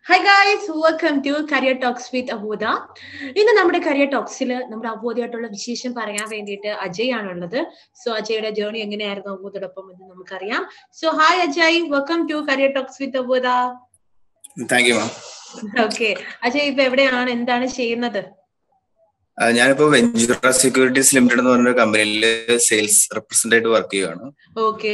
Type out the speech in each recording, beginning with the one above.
High guys welcome to career talks with Abodha ഇന്ന് നമ്മുടെ career ടോക്സിൽ നമ്മുടെ അബോധയായിട്ടുള്ള വിശേഷം പറയാൻ വേണ്ടിയിട്ട് അജയ് ആണുള്ളത് സോ അജയുടെ ജേർണി എങ്ങനെയായിരുന്നു അബോധയോടൊപ്പം എന്ന് നമുക്കറിയാം so hi Ajay welcome to career talks with Abodha thank you ma'am okay Ajay ഇപ്പൊ എവിടെയാണ് എന്താണ് ചെയ്യുന്നത് ഞാനിപ്പോ വെഞ്ചുറ സെക്യൂരിറ്റീസ് ലിമിറ്റഡ് എന്ന് പറഞ്ഞ കമ്പനിയിൽ സെയിൽസ് റെപ്രസെന്റേറ്റീവ് വർക്ക് ചെയ്യുകയാണ് okay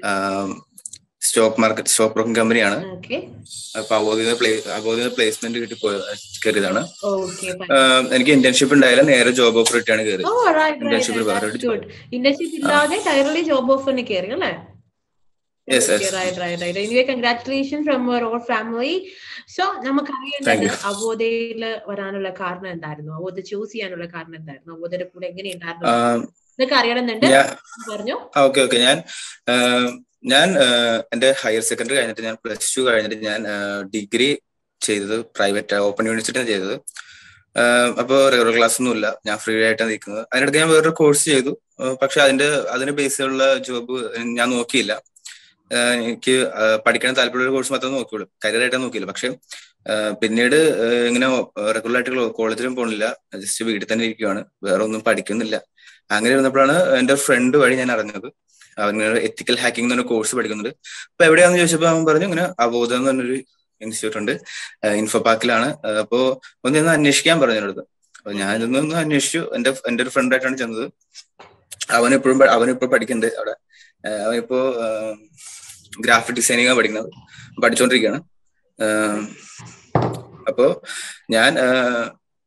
stock market stock broking കമ്പനിയാണ് ഓക്കെ അപ്പൊ അവോദിന്ന് പ്ലേ അവോദിന്ന് പ്ലേസ്മെന്റ് കിട്ടി പോയ കയറിയതാണ് ഓക്കെ എനിക്ക് ഇന്റേൺഷിപ്പ് ഉണ്ടായാലും നേരെ ജോബ് ഓഫർ ഇട്ടാണ് കയറി ഓ റൈറ്റ് Internship റൈറ്റ് വേറെ ഒരു ഗുഡ് ഇന്റേൺഷിപ്പ് ഇല്ലാതെ ഡയറക്ട്ലി ജോബ് ഓഫറിന് കയറി അല്ലേ Yes, Okay, yes. right, right, right. Anyway, congratulations from our whole family. So, Thank നമുക്കറിയേണ്ടത് you. അവോധയില് വരാനുള്ള കാരണം എന്തായിരുന്നു അവോധ ചൂസ് ചെയ്യാനുള്ള കാരണം എന്തായിരുന്നു അവോധയുടെ കൂടെ എങ്ങനെയുണ്ടായിരുന്നു ആഹ് ഇതൊക്കെ അറിയണമെന്നുണ്ട് ഞാൻ പറഞ്ഞു ഓക്കെ ഓക്കെ ഞാൻ ആഹ് ഞാൻ ആഹ് എന്റെ ഹയർ സെക്കൻഡറി കഴിഞ്ഞിട്ട് ഞാൻ പ്ലസ് ടു കഴിഞ്ഞിട്ട് ഞാൻ ഡിഗ്രി ചെയ്തത് പ്രൈവറ്റ് ഓപ്പൺ യൂണിവേഴ്സിറ്റിയാണ് ചെയ്തത് ആഹ് അപ്പോ റെഗുലർ ക്ലാസ് ഒന്നും ഇല്ല ഞാൻ ഫ്രീ ആയിട്ടാണ് നിൽക്കുന്നത് അതിനിടയ്ക്ക് ഞാൻ വേറൊരു കോഴ്സ് ചെയ്തു ആഹ് പക്ഷെ അതിന്റെ അതിന് ബേസിലുള്ള ജോബ് ഞാൻ നോക്കിയില്ല ആഹ് എനിക്ക് ആഹ് പഠിക്കാൻ താല്പര്യമുള്ള കോഴ്സ് മാത്രമേ നോക്കിയുള്ളൂ കരിയർ ആയിട്ട് നോക്കിയില്ല പക്ഷെ ആഹ് പിന്നീട് ആഹ് ഇങ്ങനെ റെഗുലർ ആയിട്ട് കോളേജിലും പോകണില്ല ജസ്റ്റ് വീട്ടിൽ തന്നെ ഇരിക്കുകയാണ് വേറെ ഒന്നും പഠിക്കുന്നില്ല അങ്ങനെ ഇരുന്നപ്പോഴാണ് എന്റെ ഫ്രണ്ട് വഴി ഞാൻ അറിഞ്ഞത് അവൻ എത്തിക്കൽ ഹാക്കിംഗ് എന്ന് പറഞ്ഞ കോഴ്സ് പഠിക്കുന്നുണ്ട് അപ്പൊ എവിടെയാന്ന് ചോദിച്ചപ്പോൾ അവൻ പറഞ്ഞു ഇങ്ങനെ അബോധം എന്ന് പറഞ്ഞൊരു ഇൻസ്റ്റിറ്റ്യൂട്ട് ഉണ്ട് ഇൻഫോ പാർക്കിലാണ് അപ്പോ ഒന്ന് ചെന്ന് അന്വേഷിക്കാൻ പറഞ്ഞു എന്നോട് അപ്പൊ ഞാൻ ഇതൊന്ന് അന്വേഷിച്ചു എന്റെ എന്റെ ഒരു ഫ്രണ്ട് ആയിട്ടാണ് ചെന്നത് അവനിപ്പോഴും അവനിപ്പോ പഠിക്കുന്നുണ്ട് അവിടെ ആഹ് അവനിപ്പോ ഗ്രാഫിക് ഡിസൈനിങ് പഠിക്കുന്നത് പഠിച്ചുകൊണ്ടിരിക്കുകയാണ് ആഹ് അപ്പോ ഞാൻ ആഹ്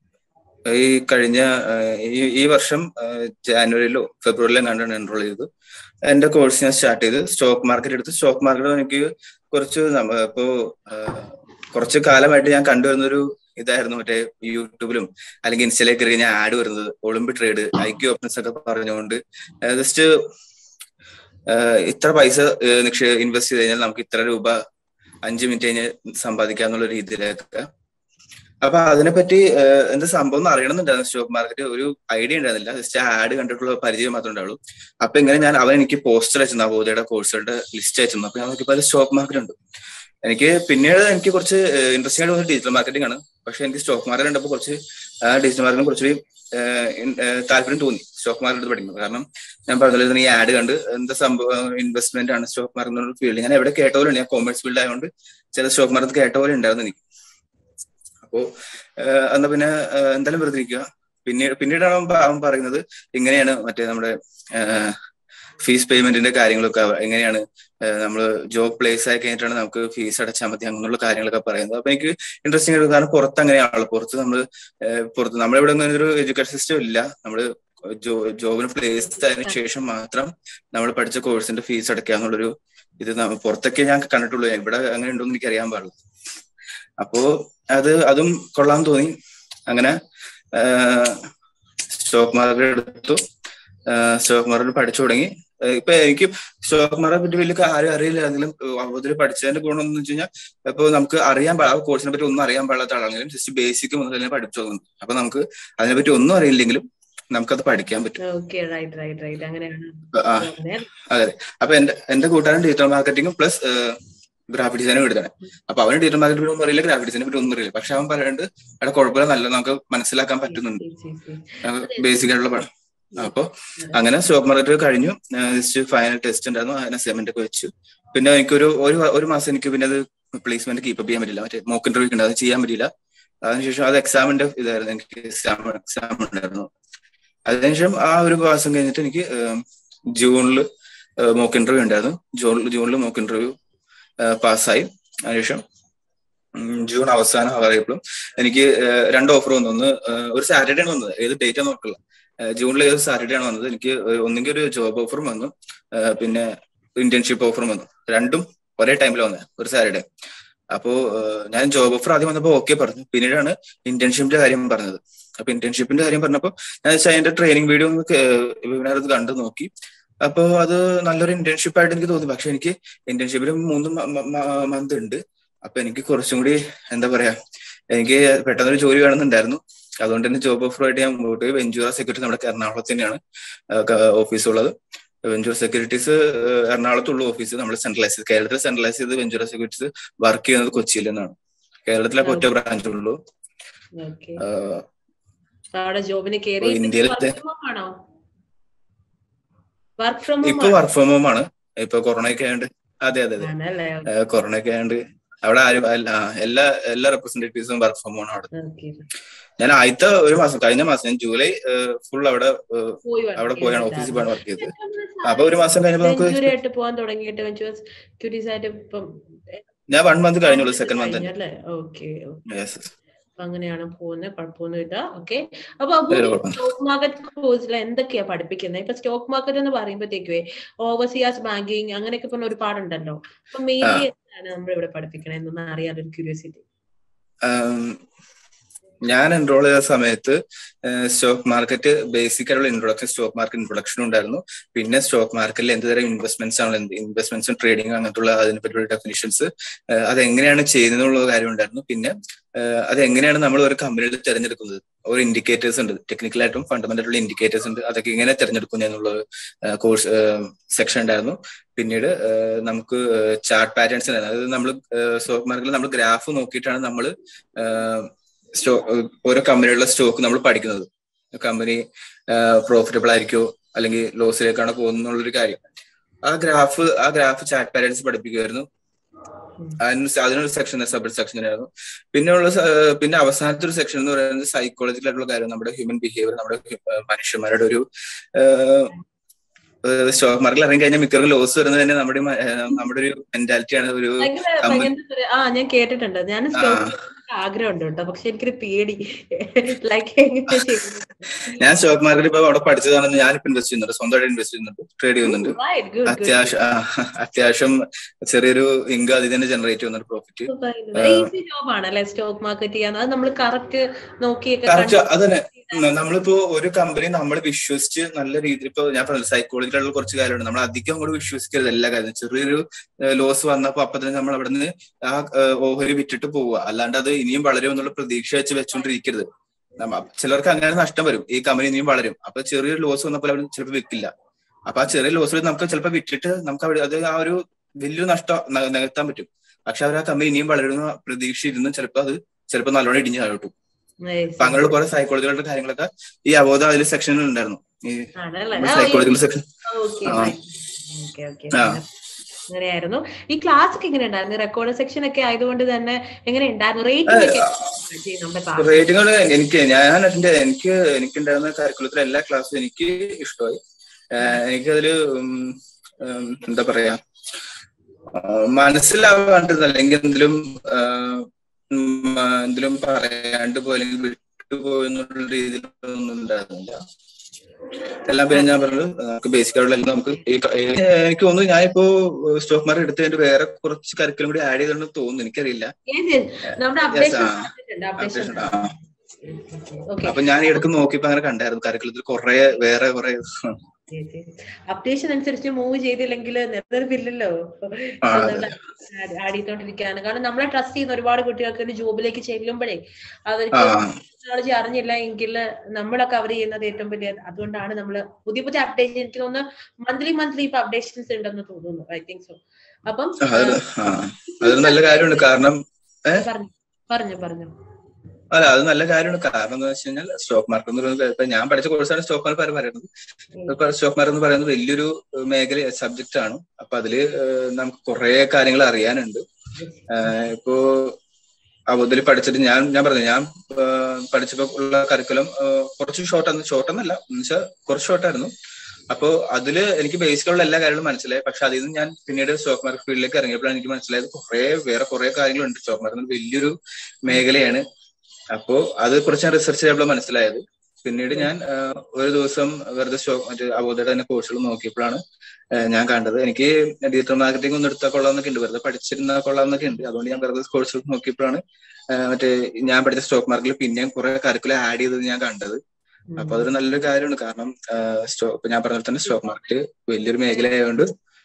ഈ കഴിഞ്ഞ ആഹ് ഈ ഈ വർഷം ആഹ് ജാനുവരിയിലോ ഫെബ്രുവരിയിലോ കണ്ടാണ് എൻറോൾ ചെയ്തത് എന്റെ കോഴ്സ് ഞാൻ സ്റ്റാർട്ട് ചെയ്ത് സ്റ്റോക്ക് മാർക്കറ്റ് എടുത്ത് സ്റ്റോക്ക് മാർക്കറ്റ് എനിക്ക് കുറച്ച് നമ്മ- ഇപ്പോ ആഹ് കുറച്ച് കാലമായിട്ട് ഞാൻ കണ്ടുവരുന്ന ഒരു ഇതായിരുന്നു മറ്റേ യൂട്യൂബിലും അല്ലെങ്കിൽ ഇൻസ്റ്റയിലേക്ക് കയറി ഞാൻ ആഡ് വരുന്നത് ഒളിമ്പിക് ട്രേഡ് ഐക്യു ഓപ്ഷൻസ് ഒക്കെ പറഞ്ഞുകൊണ്ട് ജസ്റ്റ് ഇത്ര പൈസ ആഹ് നിക്ഷേ ഇൻവെസ്റ്റ് ചെയ്ത് കഴിഞ്ഞാൽ നമുക്ക് ഇത്ര രൂപ അഞ്ച് മിനിറ്റ് കഴിഞ്ഞ് സമ്പാദിക്കാം എന്നുള്ള രീതിയിലൊക്കെ അപ്പൊ അതിനെപ്പറ്റി ഏഹ്, എന്താ സംഭവം എന്ന് അറിയണമെന്നുണ്ടായിരുന്നു സ്റ്റോക്ക് മാർക്കറ്റ് ഒരു ഐഡിയ ഉണ്ടായിരുന്നില്ല ജസ്റ്റ് ആഡ് കണ്ടിട്ടുള്ള പരിചയം മാത്രമേ ഉണ്ടാവുള്ളൂ അപ്പൊ ഇങ്ങനെ ഞാൻ അവൻ എനിക്ക് പോസ്റ്റർ അയച്ചു നവോദയയുടെ കോഴ്സുകളുടെ ലിസ്റ്റ് അയച്ചു അപ്പൊ ഞാൻ നോക്കിയപ്പോൾ അതിൽ സ്റ്റോക്ക് മാർക്കറ്റ് ഉണ്ട് എനിക്ക് പിന്നീട് എനിക്ക് കുറച്ച് ഇൻട്രസ്റ്റിംഗ് ആയിട്ട് തോന്നിയത് ഡിജിറ്റൽ മാർക്കറ്റിംഗ് ആണ് പക്ഷെ എനിക്ക് സ്റ്റോക്ക് മാർക്കറ്റ് കണ്ടപ്പോൾ കുറച്ച് ആ ഡിജിറ്റൽ മാർക്കറ്റിനെ കുറച്ചുകൂടി ഏഹ്, ഇൻ- ഏഹ്, താല്പര്യം തോന്നി സ്റ്റോക്ക് മാർക്കറ്റ് പഠിക്കുന്നത് കാരണം ഞാൻ പറഞ്ഞത് ഈ ആഡ് കണ്ട് എന്താ സംഭവം ഇൻവെസ്റ്റ്മെന്റ് ആണ് സ്റ്റോക്ക് മാർക്കറ്റ് ഫീൽഡ് ഞാൻ എവിടെ കേട്ട പോലെ ഉണ്ട് ഞാൻ കോമേഴ്സ് ഫീൽഡ് ആയതുകൊണ്ട് ചില സ്റ്റോക്ക് മാർക്കറ്റ് കേട്ട പോലെ ഉണ്ടായിരുന്നു എനിക്ക് അപ്പോ ഏഹ്, എന്നാ പിന്നെ ഏഹ്, എന്തായാലും വെറുതെ ഇരിക്കുക പിന്നീട് പിന്നീടാണ് അവൻ പ- അവൻ പറയുന്നത് ഇങ്ങനെയാണ് മറ്റേ നമ്മുടെ ഫീസ് പേയ്മെന്റിന്റെ കാര്യങ്ങളൊക്കെ അവ- എങ്ങനെയാണ് നമ്മൾ ജോബ് പ്ലേസ് ആയി കഴിഞ്ഞിട്ടാണ് നമുക്ക് ഫീസ് അടച്ചാൽ മതി അങ്ങനെയുള്ള കാര്യങ്ങളൊക്കെ പറയുന്നത് അപ്പൊ എനിക്ക് ഇൻട്രസ്റ്റിംഗ് ആയിരുന്നു കാരണം പുറത്ത് അങ്ങനെയാണല്ലോ പുറത്ത് നമ്മൾ പുറത്ത് നമ്മളിവിടെ അങ്ങനെ ഒരു എഡ്യൂക്കേഷൻ സിസ്റ്റം ഇല്ല നമ്മൾ ജോബിന് പ്ലേസ് ആയതിനു ശേഷം മാത്രം നമ്മൾ പഠിച്ച കോഴ്സിന്റെ ഫീസ് അടയ്ക്കുക എന്നുള്ളൊരു ഇത് നമ്മ- പുറത്തൊക്കെ ഞാൻ കണ്ടിട്ടുള്ളൂ ഇവിടെ അങ്ങനെ ഉണ്ടോ എന്ന് എനിക്ക് അറിയാൻ പാടില്ല അപ്പോ അത് അതും കൊള്ളാൻ തോന്നി അങ്ങനെ സ്റ്റോക്ക് മാർക്കറ്റ് എടുത്തു സ്റ്റോക്ക് മാർക്കറ്റ് പഠിച്ചു തുടങ്ങി ഏഹ് ഇപ്പൊ എനിക്ക് സ്റ്റോക്ക് മാർക്കറ്റ് പറ്റി വലിയ ആരും അറിയില്ല എങ്കിലും അവതിൽ പഠിച്ചതിന്റെ ഗുണം എന്ന് വെച്ച് കഴിഞ്ഞാൽ ഇപ്പൊ നമുക്ക് അറിയാൻ പാ- ആ കോഴ്സിനെ പറ്റി ഒന്നും അറിയാൻ പാടാത്ത ആളാണെങ്കിലും ജസ്റ്റ് ബേസിക് മുതൽ തന്നെ പഠിച്ചു തുടങ്ങും അപ്പൊ നമുക്ക് അതിനെപ്പറ്റി ഒന്നും അറിയില്ലെങ്കിലും നമുക്കത് പഠിക്കാൻ പറ്റും ഓക്കെ റൈറ്റ് റൈറ്റ് റൈറ്റ് അങ്ങനെയാണ് ആ, അതെ അപ്പൊ എന്റെ എന്റെ കൂട്ടുകാരൻ ഡിജിറ്റൽ മാർക്കറ്റിംഗും പ്ലസ് ഗ്രാഫിക് ഡിസൈനും എടുത്താണ് അപ്പൊ അവന് ഡിജിറ്റൽ മാർക്കറ്റിംഗ് ഒന്നും അറിയില്ല ഗ്രാഫിക് ഡിസൈനെ പറ്റി ഒന്നും അറിയില്ല പക്ഷെ അവൻ പറയുന്നുണ്ട് അവിടെ കുഴപ്പമില്ല നല്ല നമുക്ക് മനസ്സിലാക്കാൻ പറ്റുന്നുണ്ട് ബേസിക് ആയിട്ടുള്ള പഠനം അപ്പൊ അങ്ങനെ സ്റ്റോക്ക് മാർക്കറ്റ് കഴിഞ്ഞു ജസ്റ്റ് ഫൈനൽ ടെസ്റ്റ് ഉണ്ടായിരുന്നു അതിന് അസൈൻമെന്റ് ഒക്കെ വെച്ചു പിന്നെ എനിക്കൊരു ഒരു ഒരു മാസം എനിക്ക് പിന്നെ അത് പ്ലേസ്മെന്റ് കീപ്പ് ചെയ്യാൻ പറ്റില്ല മറ്റേ മോക്ക് ഇന്റർവ്യൂ ഉണ്ട് അത് ചെയ്യാൻ പറ്റില്ല അതിനുശേഷം അത് എക്സാമിന്റെ ഇതായിരുന്നു എനിക്ക് എക്സാം എക്സാം ഉണ്ടായിരുന്നു അതിനുശേഷം ആ ഒരു മാസം കഴിഞ്ഞിട്ട് എനിക്ക് ജൂണിൽ മോക്ക് ഇന്റർവ്യൂ ഉണ്ടായിരുന്നു ജൂണിൽ ജൂണിൽ മോക്ക് ഇന്റർവ്യൂ പാസ്സായി അതിനുശേഷം ഉം, ജൂൺ അവസാനം ആയപ്പോഴും എനിക്ക് ഏഹ്, രണ്ട് ഓഫർ വന്നു ഒന്ന് ഏഹ്, ഒരു സാറ്റർഡേ ആണ് വന്നത് ഏത് ഡേറ്റ് ആണ് നോക്കില്ല ജൂണിൽ ഏത് സാറ്റർഡേ ആണ് വന്നത് എനിക്ക് ഒന്നെങ്കിൽ ഒരു ജോബ് ഓഫറും വന്നു ഏഹ്, പിന്നെ ഇന്റേൺഷിപ്പ് ഓഫറും വന്നു രണ്ടും ഒരേ ടൈമിൽ വന്നത് ഒരു സാറ്റർഡേ അപ്പോ ഏഹ്, ഞാൻ ജോബ് ഓഫർ ആദ്യം വന്നപ്പോൾ ഓക്കെ പറഞ്ഞു പിന്നീടാണ് ഇന്റേൺഷിപ്പിന്റെ കാര്യം പറഞ്ഞത് അപ്പൊ ഇന്റേൺഷിപ്പിന്റെ കാര്യം പറഞ്ഞപ്പോൾ ഞാൻ വെച്ചാൽ അതിന്റെ ട്രെയിനിങ് വീഡിയോ ഒന്ന് വെബിനാർ അത് കണ്ടു നോക്കി അപ്പോ അത് നല്ലൊരു ഇന്റേൺഷിപ്പ് ആയിട്ട് എനിക്ക് തോന്നി പക്ഷെ എനിക്ക് ഇന്റേൺഷിപ്പിൽ മൂന്ന് മന്ത് ഉണ്ട് അപ്പൊ എനിക്ക് കുറച്ചും കൂടി എന്താ പറയാ എനിക്ക് പെട്ടെന്നൊരു ജോലി വേണമെന്നുണ്ടായിരുന്നു അതുകൊണ്ട് തന്നെ ജോബ് ഓഫറുമായിട്ട് ഞാൻ മുമ്പോട്ട് പോയി വെഞ്ചൂറ സെക്യൂരിറ്റി നമ്മുടെ എറണാകുളത്ത് തന്നെയാണ് ഓഫീസ് ഉള്ളത് വെഞ്ചൂർ സെക്യൂരിറ്റീസ് എറണാകുളത്തുള്ള ഓഫീസ് നമ്മൾ സെൻട്രലൈസ് ചെയ്ത് കേരളത്തിൽ സെൻട്രലൈസ് ചെയ്ത് വെഞ്ചൂർ സെക്യൂരിറ്റീസ് വർക്ക് ചെയ്യുന്നത് കൊച്ചിയിൽ നിന്നാണ് കേരളത്തിലെ ഒറ്റ ബ്രാഞ്ച് ഉള്ളൂ ഓക്കെ ആഹ് അവിടെ ജോബിന് ഇപ്പൊ കയറി ഇന്ത്യയിലത്തെ ആണോ വർക്ക് ഫ്രം ഇപ്പൊ ഹോം വർക്ക് ഫ്രം ഹോം ആണ് ഇപ്പൊ കൊറോണ ഒക്കെ ആയതുകൊണ്ട് അതെ അതെ അതെ ആണല്ലേ ആഹ് കൊറോണ ഒക്കെ ആയതുകൊണ്ട് അവിടെ ആരും അല്ല- ആ, എല്ലാ എല്ലാ റെപ്രസെന്റേറ്റീവ്സും വർക്ക് ഫ്രം ഹോം ആണ് അവിടെ ഓക്കെ ഞാൻ ആദ്യത്തെ ഒരു മാസം കഴിഞ്ഞ മാസം ഞാൻ ജൂലൈ ഫുൾ അവിടെ ആഹ് പോയി അവിടെ വർക്ക് പോയാണ് ഓഫീസിൽ പോയാണ് വർക്ക് ചെയ്തത് അപ്പൊ ഒരു മാസം കഴിഞ്ഞപ്പോ നമുക്ക് സെഞ്ചുറി ആയിട്ട് പോകാൻ തുടങ്ങിയിട്ട് ക്യൂട്ടീസ് ആയിട്ട് ഇപ്പം ഞാൻ വൺ മന്ത് കഴിഞ്ഞുള്ളൂ സെക്കൻഡ് മന്ത് തന്നെ കഴിഞ്ഞല്ലേ ഓക്കെ യെസ് അപ്പൊ അങ്ങനെയാണ് പോകുന്നത് കുഴപ്പമൊന്നുമില്ല ഓക്കെ അപ്പൊ അബു ഇല്ല, കുഴപ്പമില്ല. സ്റ്റോക്ക് മാർക്കറ്റ് കോഴ്സിൽ എന്തൊക്കെയാ പഠിപ്പിക്കുന്നത് ഇപ്പൊ സ്റ്റോക്ക് മാർക്കറ്റ് എന്ന് പറയുമ്പോഴത്തേക്കുവേ ഓവർസിയാസ് ബാങ്കിങ് അങ്ങനെയൊക്കെ പറഞ്ഞ ഒരുപാടുണ്ടല്ലോ അപ്പൊ മെയിൻലി എന്താണ് നമ്മൾ ഇവിടെ പഠിപ്പിക്കണത് എന്നൊന്ന് അറിയാനൊരു ക്യൂരിയോസിറ്റി ഞാൻ എൻറോൾ ചെയ്ത സമയത്ത് സ്റ്റോക്ക് മാർക്കറ്റ് ബേസിക് ആയിട്ടുള്ള ഇൻട്രൊഡക്ഷൻ സ്റ്റോക്ക് മാർക്കറ്റ് ഇൻട്രൊഡക്ഷൻ ഉണ്ടായിരുന്നു പിന്നെ സ്റ്റോക്ക് മാർക്കറ്റിൽ എന്ത് തരം ഇൻവെസ്റ്റ്മെന്റ്സ് ആണ് ഇൻവെസ്റ്റ്മെന്റ്സും ട്രേഡിംഗ് അങ്ങനത്തുള്ള അതിനെ പറ്റിയുള്ള ഡെഫിനിഷൻസ് അത് എങ്ങനെയാണ് ചെയ്യുന്നത് കാര്യം ഉണ്ടായിരുന്നു പിന്നെ ഏഹ് അത് എങ്ങനെയാണ് നമ്മൾ ഒരു കമ്പനിയിൽ തിരഞ്ഞെടുക്കുന്നത് ഒരു ഇൻഡിക്കേറ്റേഴ്സ് ഉണ്ട് ടെക്നിക്കലായിട്ടും ഫണ്ടമെന്റൽ ഇൻഡിക്കേറ്റേഴ്സ് ഉണ്ട് അതൊക്കെ എങ്ങനെ തിരഞ്ഞെടുക്കുന്നത് എന്നുള്ള കോഴ്സ് സെക്ഷൻ ഉണ്ടായിരുന്നു പിന്നീട് ഏഹ് നമുക്ക് ചാർട്ട് പാറ്റേൺസ് ഉണ്ടായിരുന്നു അതായത് നമ്മൾ സ്റ്റോക്ക് മാർക്കറ്റിൽ നമ്മൾ ഗ്രാഫ് നോക്കിയിട്ടാണ് നമ്മൾ സ്റ്റോ ഓരോ കമ്പനിയുള്ള സ്റ്റോക്ക് നമ്മൾ പഠിക്കുന്നത് കമ്പനി പ്രോഫിറ്റബിൾ ആയിരിക്കോ അല്ലെങ്കിൽ ലോസിലേക്കാണോ പോകുന്നുള്ളൊരു കാര്യം ആ ഗ്രാഫ് ആ ഗ്രാഫ് ചാറ്റ് പാരൻസ് പഠിപ്പിക്കുമായിരുന്നു അതിന് അതിനൊരു സെക്ഷൻ സബ് സെക്ഷൻ ആയിരുന്നു പിന്നെ ഉള്ള സ- ഏഹ് പിന്നെ അവസാനത്തെ ഒരു സെക്ഷൻ എന്ന് പറയുന്നത് സൈക്കോളജിക്കൽ ആയിട്ടുള്ള കാര്യം നമ്മുടെ ഹ്യൂമൻ ബിഹേവിയർ നമ്മുടെ ഹ്യൂ- ഏഹ് മനുഷ്യന്മാരുടെ ഒരു സ്റ്റോക്ക് മാർക്കറ്റിൽ ഇറങ്ങി കഴിഞ്ഞാൽ മിക്കവാറും ലോസ് വരുന്നത് തന്നെ നമ്മുടെ മ- ഏഹ് നമ്മുടെ ഒരു മെന്റാലിറ്റിയാണ് ഒരു ഭയങ്കര കമ്പനി ഭയങ്കര ആ ഞാൻ കേട്ടിട്ടുണ്ട് ഞാൻ ആ. സ്റ്റോക്ക് ആഗ്രഹമുണ്ട് കേട്ടോ പക്ഷെ എനിക്കൊരു പേടി ലൈക്ക് എങ്ങനെ ചെയ്യുന്നത് ഞാൻ സ്റ്റോക്ക് മാർക്കറ്റ് ഇപ്പൊ അവിടെ പഠിച്ചതാണെന്ന് ഞാനിപ്പോ ഇൻവെസ്റ്റ് ചെയ്യുന്നുണ്ട് സ്വന്തമായിട്ട് ഇൻവെസ്റ്റ് ചെയ്യുന്നുണ്ട് ട്രേഡ് ചെയ്യുന്നുണ്ട് Right, good, good. അത്യാവശ്യം ആ, അത്യാവശ്യം ചെറിയൊരു ഇൻകം അതിൽ തന്നെ ജനറേറ്റ് ചെയ്യുന്നുണ്ട് പ്രോഫിറ്റ് ഈസി ജോബ് ആണ് അല്ലെ സ്റ്റോക്ക് മാർക്കറ്റ് ചെയ്യാൻ അത് നമ്മൾ കറക്റ്റ് നോക്കിയൊക്കെ കറക്റ്റ് കണ്ട് അതന്നെ ഉം, നമ്മളിപ്പോ ഒരു കമ്പനി നമ്മൾ വിശ്വസിച്ച് നല്ല രീതിയിൽ ഇപ്പൊ ഞാൻ പറഞ്ഞത് സൈക്കോളജിക്കലുള്ള കുറച്ച് കാര്യമുണ്ട് നമ്മൾ അധികം അങ്ങോട്ട് വിശ്വസിക്കരുത് എല്ലാ കാര്യവും ചെറിയൊരു ലോസ് വന്നപ്പോ അപ്പൊ തന്നെ നമ്മൾ അവിടെ നിന്ന് ആ ഏഹ്, ഓഹരി വിറ്റിട്ട് പോവുക അല്ലാണ്ട് അത് ഇനിയും വളരും എന്നുള്ള പ്രതീക്ഷ വെച്ച് വെച്ചോണ്ടിരിക്കരുത് നമ്മ- ചിലർക്ക് അങ്ങനെ നഷ്ടം വരും ഈ കമ്പനി ഇനിയും വളരും അപ്പൊ ചെറിയൊരു ലോസ് വന്നപ്പോൾ അവർ ചിലപ്പോൾ വിൽക്കില്ല അപ്പൊ ആ ചെറിയ ലോസിൽ നമുക്ക് ചിലപ്പോൾ വിറ്റിട്ട് നമുക്ക് അവിടെ അത് ആ ഒരു വലിയൊരു നഷ്ടം ന- നികത്താൻ പറ്റും പക്ഷെ അവർ ആ കമ്പനി ഇനിയും വളരുന്ന പ്രതീക്ഷ ഇരുന്ന് ചിലപ്പോൾ അത് ചിലപ്പോൾ നല്ലോണം ഇടിഞ്ഞു താഴോട്ടും അപ്പൊ അങ്ങനെയുള്ള കുറെ സൈക്കോളജികളുടെ കാര്യങ്ങളൊക്കെ ഈ അവബോധം അതിൽ സെക്ഷനിൽ ഉണ്ടായിരുന്നു ഈ ആണല്ലേ സൈക്കോളജിക്കൽ സെക്ഷൻ ഓക്കെ ആ. ഓക്കെ ഓക്കെ ആ. അങ്ങനെയായിരുന്നു ഈ ക്ലാസ് ഒക്കെ എങ്ങനെ ഉണ്ടായിരുന്നു റെക്കോർഡ് സെക്ഷൻ ഒക്കെ ആയതുകൊണ്ട് തന്നെ എങ്ങനെ ഉണ്ടായിരുന്നു റേറ്റിംഗ് ഒക്കെ എങ്ങനെയാ നമ്മുടെ ക്ലാസ് റേറ്റിംഗുകൾ എനിക്ക് ഞാൻ അതിന്റെ എനിക്ക് എനിക്കുണ്ടായിരുന്ന കരിക്കുലത്തിൽ എല്ലാ ക്ലാസ്സും എനിക്ക് ഇഷ്ടമായി ഏഹ് എനിക്കതില് ഉം, ഉം, എന്താ പറയാ ആഹ് മനസ്സിലാവാണ്ട് അല്ലെങ്കിൽ എന്തെങ്കിലും ആഹ് ഉം, ആഹ് എന്തെങ്കിലും പറയാണ്ട് പോയി അല്ലെങ്കിൽ വിട്ടുപോയി എന്നുള്ള രീതിയിലൊന്നും ഉണ്ടായിരുന്നില്ല എല്ലാം പിന്നെ ഞാൻ പറഞ്ഞത് നമുക്ക് ബേസിക് ആയിട്ടുള്ള എല്ലാം നമുക്ക് ഈ ക- ഏഹ് എനിക്ക് തോന്നുന്നു ഞാനിപ്പോ സ്റ്റോക്ക് മാർക്കറ്റ് എടുത്തതിന്റെ വേറെ കുറച്ച് കരിക്കുലം കൂടി ആഡ് ചെയ്തെന്ന് തോന്നുന്നു എനിക്കറിയില്ല Yes, yes. നമ്മുടെ അപ്ഡേഷൻ ആ. അപ്ഡേഷൻ Updation, ആ. ഓക്കെ അപ്പൊ ഞാൻ ഈ ഇടയ്ക്ക് നോക്കിയപ്പോ അങ്ങനെ കണ്ടായിരുന്നു കരിക്കുലത്തിൽ കുറെ വേറെ കുറെ അപ്ഡേഷൻ അനുസരിച്ച് മൂവ് ചെയ്തില്ലെങ്കിൽ നിലനിൽപ്പില്ലല്ലോ ആ, അതെ. ആഡ് ചെയ്തോണ്ടിരിക്കുകയാണ് കാരണം നമ്മളെ ട്രസ്റ്റ് ചെയ്യുന്ന ഒരുപാട് കുട്ടികൾക്ക് ഒരു ജോബിലേക്ക് ചെല്ലുമ്പോഴേ ആ അവർക്ക് ടെക്നോളജി അറിഞ്ഞില്ല എങ്കിൽ നമ്മളെ കവർ ചെയ്യുന്നത് ഏറ്റവും വലിയ അതുകൊണ്ടാണ് നമ്മൾ പുതിയ പുതിയ അപ്ഡേഷൻ എനിക്ക് തോന്നുന്നു മന്ത്ലി മന്ത്ലി ഇപ്പൊ അപ്ഡേഷൻസ് ഉണ്ടെന്ന് തോന്നുന്നു ഐ തിങ്ക് സോ അപ്പം അത് ആ അതൊരു നല്ല കാര്യമുണ്ട് കാരണം പറഞ്ഞു പറഞ്ഞു പറഞ്ഞു അല്ല അത് നല്ല കാര്യമാണ് കാരണം എന്താ വെച്ച് കഴിഞ്ഞാൽ സ്റ്റോക്ക് മാർക്കറ്റ് എന്ന് പറയുന്നത് ഇപ്പൊ ഞാൻ പഠിച്ച കോഴ്സാണ് സ്റ്റോക്ക് മാർക്കറ്റ് പറയുന്നത് ഇപ്പൊ സ്റ്റോക്ക് മാർക്കറ്റ് എന്ന് പറയുന്നത് വലിയൊരു മേഖല സബ്ജക്റ്റ് ആണ് അപ്പൊ അതില് ഏഹ്, നമുക്ക് കുറെ കാര്യങ്ങൾ അറിയാനുണ്ട് ഏഹ്, ഇപ്പോ അവതിൽ പഠിച്ചിട്ട് ഞാൻ ഞാൻ പറഞ്ഞു ഞാൻ ഏഹ്, പഠിച്ചപ്പോ ഉള്ള കരിക്കുലം കുറച്ച് ഷോർട്ട് ഷോർട്ട് എന്നല്ല എന്നുവെച്ചാൽ കുറച്ച് ഷോർട്ടായിരുന്നു അപ്പോ അതില് എനിക്ക് ബേസിക്കുള്ള എല്ലാ കാര്യങ്ങളും മനസ്സിലായി പക്ഷെ അതിൽ നിന്ന് ഞാൻ പിന്നീട് സ്റ്റോക്ക് മാർക്കറ്റ് ഫീൽഡിലേക്ക് ഇറങ്ങിയപ്പോഴാണ് എനിക്ക് മനസ്സിലായത് കുറെ വേറെ കുറെ കാര്യങ്ങളുണ്ട് സ്റ്റോക്ക് മാർക്കറ്റ് വലിയൊരു മേഖലയാണ് അപ്പോ അത് കുറച്ച് ഞാൻ റിസർച്ച് ചെയ്തപ്പോൾ മനസ്സിലായത് പിന്നീട് ഞാൻ ആഹ്, ഒരു ദിവസം വെറുതെ സ്റ്റോക്ക് മറ്റേ അവോധയുടെ തന്നെ കോഴ്സുകൾ നോക്കിയപ്പോഴാണ് ആഹ്, ഞാൻ കണ്ടത് എനിക്ക് ഡിജിറ്റൽ മാർക്കറ്റിംഗ് ഒന്ന് എടുത്താൽ കൊള്ളാമെന്നൊക്കെ ഉണ്ട് വെറുതെ പഠിച്ചിരുന്നാൽ കൊള്ളാമെന്നൊക്കെ ഉണ്ട് അതുകൊണ്ട് ഞാൻ വെറുതെ കോഴ്സുകൾ നോക്കിയപ്പോഴാണ് ആഹ്, മറ്റേ ഞാൻ പഠിച്ച സ്റ്റോക്ക് മാർക്കറ്റിൽ പിന്നെയും കുറെ കരിക്കുലം ആഡ് ചെയ്തത് ഞാൻ കണ്ടത് അപ്പൊ അതൊരു നല്ലൊരു കാര്യമാണ് കാരണം സ്റ്റോക്ക് ഞാൻ പറഞ്ഞ പോലെ തന്നെ സ്റ്റോക്ക് മാർക്കറ്റ് വലിയൊരു മേഖല ആയതുകൊണ്ട്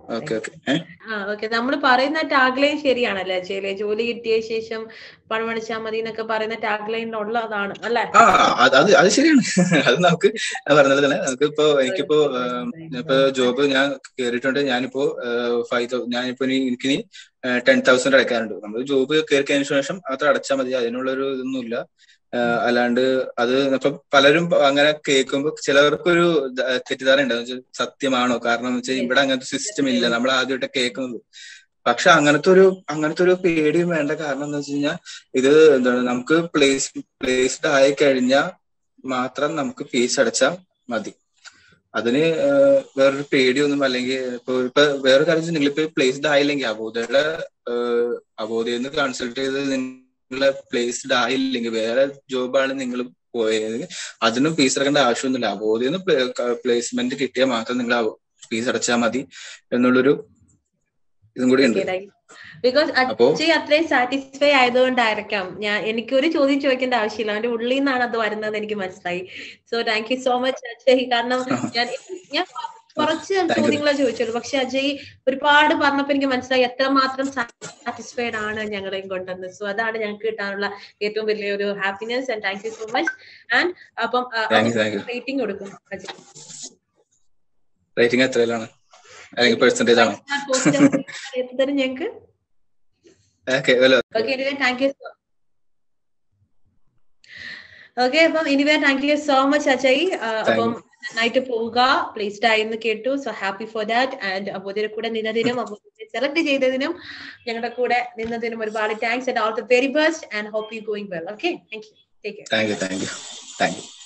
ഓക്കെ ഓക്കെ ആ ഓക്കെ നമ്മൾ പറയുന്ന ടാഗ്ലൈൻ ശരിയാണല്ലേ അജയലെ ജോലി കിട്ടിയ ശേഷം പണം അടിച്ചാൽ മതി എന്നൊക്കെ പറയുന്ന ടാഗ്ലൈൻ ഉള്ളതാണ് അല്ലെ ആ അത് അത് അത് ശരിയാണ് അത് നമുക്ക് പറഞ്ഞത് തന്നെ നമുക്ക് ഇപ്പോ എനിക്കിപ്പോ ഇപ്പൊ ജോബ് ഞാൻ കയറിയിട്ടുണ്ട് ഞാനിപ്പോ ഫൈവ് ഞാനിപ്പോ ഇനി എനിക്കിനി ടെൻ തൗസൻഡ് അടയ്ക്കാനുണ്ട് നമ്മൾ ജോബ് കയറി കഴിഞ്ഞ ശേഷം അത്ര അടച്ചാൽ മതി അതിനുള്ളൊരു ഇതൊന്നുമില്ല അല്ലാണ്ട് അത് ഇപ്പൊ പലരും അങ്ങനെ കേൾക്കുമ്പോ ചിലവർക്കൊരു തെറ്റിദ്ധാരണ ഉണ്ട് സത്യമാണോ കാരണം എന്ന് വെച്ചാൽ ഇവിടെ അങ്ങനത്തെ സിസ്റ്റം ഇല്ല നമ്മൾ ആദ്യമായിട്ട് കേൾക്കുന്നത് പക്ഷെ അങ്ങനത്തെ ഒരു അങ്ങനത്തെ ഒരു പേടിയും വേണ്ട കാരണം എന്താ വെച്ച് കഴിഞ്ഞാൽ ഇത് എന്താണ് നമുക്ക് പ്ലേസ് പ്ലേസ്ഡ് ആയി കഴിഞ്ഞാൽ മാത്രം നമുക്ക് ഫീസ് അടച്ചാൽ മതി അതിന് വേറൊരു പേടിയൊന്നും അല്ലെങ്കിൽ ഇപ്പൊ ഇപ്പൊ വേറെ കാര്യം നിങ്ങളിപ്പോ പ്ലേസ്ഡ് ആയില്ലെങ്കിൽ അബോധയുടെ അബോധയിൽ നിന്ന് കൺസൾട്ട് ചെയ്ത് നിങ്ങളെ പ്ലേസ്ഡ് ആയില്ലെങ്കിൽ വേറെ ജോബാണ് നിങ്ങൾ പോയത് അതിനും ഫീസ് അടക്കേണ്ട ആവശ്യമൊന്നുമില്ല അബോധയിൽ നിന്ന് പ്ലേസ്മെന്റ് കിട്ടിയാൽ മാത്രം നിങ്ങൾ ഫീസ് അടച്ചാൽ മതി എന്നുള്ളൊരു ഇതും കൂടി ഉണ്ട് ബിക്കോസ് അച്ഛൻ അത്രയും സാറ്റിസ്ഫൈ ആയതുകൊണ്ടായിരിക്കാം ഞാൻ എനിക്ക് ഒരു ചോദ്യം ചോദിക്കേണ്ട ആവശ്യമില്ല അവന്റെ ഉള്ളിൽ നിന്നാണ് അത് വരുന്നത് എനിക്ക് മനസ്സിലായി so thank you so much Ajay കാരണം ഞാൻ ഞാൻ കുറച്ച് ചോദ്യങ്ങളെ ചോദിച്ചുള്ളൂ പക്ഷെ അജയ് ഒരുപാട് പറഞ്ഞപ്പോ എനിക്ക് മനസ്സിലായി എത്രമാത്രം സാറ്റിസ്ഫൈഡ് ആണ് ഞങ്ങളെയും കൊണ്ടെന്ന് സോ അതാണ് ഞങ്ങൾക്ക് കിട്ടാനുള്ള ഏറ്റവും വലിയ ഒരു happiness and thank you so much and അപ്പം റേറ്റിംഗ് കൊടുക്കും അജയ് റേറ്റിംഗ് എത്രയിലാണ് അല്ലെങ്കിൽ പെർസെന്റേജ് ആണോ തരും ഞങ്ങൾക്ക് okay anyway thank you okay അപ്പം anyway thank you so much Ajay അപ്പം നന്നായിട്ട് പോവുക പ്ലേസ്ഡ് ആയി എന്ന് കേട്ടു so happy for that and അബോധയുടെ കൂടെ നിന്നതിനും അബോധയെ സെലക്ട് ചെയ്തതിനും ഞങ്ങളുടെ കൂടെ നിന്നതിനും ഒരുപാട് thanks and all the very best and hope you going well okay thank you take care thank you thank you thank U